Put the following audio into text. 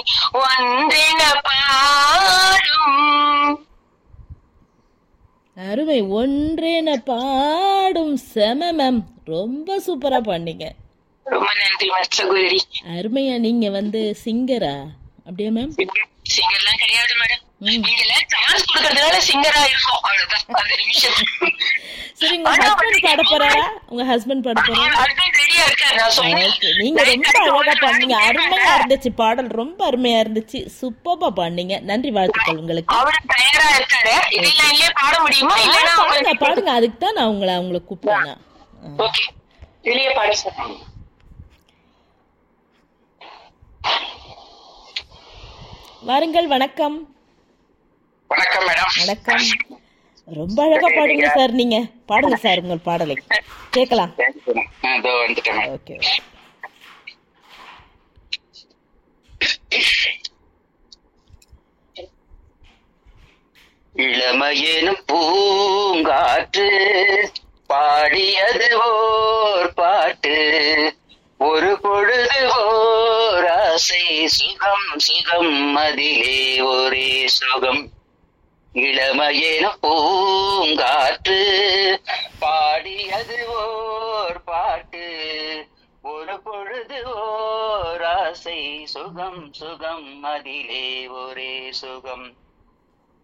ஒன்றென பாடும் அருமை ஒன்றேன பாடும் செம மேம் ரொம்ப சூப்பரா பண்ணீங்க ரொம்ப நன்றி மச்சகுரி அருமையா நீங்க வந்து சிங்கரா அப்படியா மேம் சிங்கர்லாம் கிடையாது மேடம் ம். நீங்க எல்லாம் சான்ஸ் கொடுக்கறதுனால சிங்கரா இருக்கும் அவ்வளவுதான் அந்த நிமிஷம் சரி உங்க ஹஸ்பண்ட் பாட போறாரா உங்க ஹஸ்பண்ட் பாட போறாரா ஹஸ்பண்ட் ரெடியா இருக்காரு நான் சொன்னேன் ஓகே நீங்க ரொம்ப அழகா பண்ணீங்க அருமையா இருந்துச்சு பாடல் ரொம்ப அருமையா இருந்துச்சு சூப்பர்பா பண்ணீங்க நன்றி வாழ்த்துக்கள் உங்களுக்கு அவரு தயாரா இருக்காரு இல்லையே பாட முடியுமா ஆ, இல்லைன்னா பாடுங்க பாடுங்க அதுக்கு தான் நான் உங்களை உங்களை கூப்பிட்டேன் ஓகே வெளியே பாட சொல்றேன் வாருங்கள் வணக்கம் வணக்கம் மேடம் வணக்கம் ரொம்ப அழகா பாடுங்க சார் நீங்க பாடுங்க சார் உங்கள் பாடலை கேட்கலாம் இதோ வந்துட்டேன் மேடம் ஓகே இளமையெனும் பூங்காற்று பாடியது ஓர் பாட்டு ஒரு பொழுது ஓர் ஆசை சுகம் சுகம் அதிலே ஒரே சுகம் இளமையெனும் பூங்காற்று பாடியது ஓர் பாட்டு ஒரு பொழுது ஓர் ஆசை சுகம் சுகம் அதிலே ஒரே சுகம்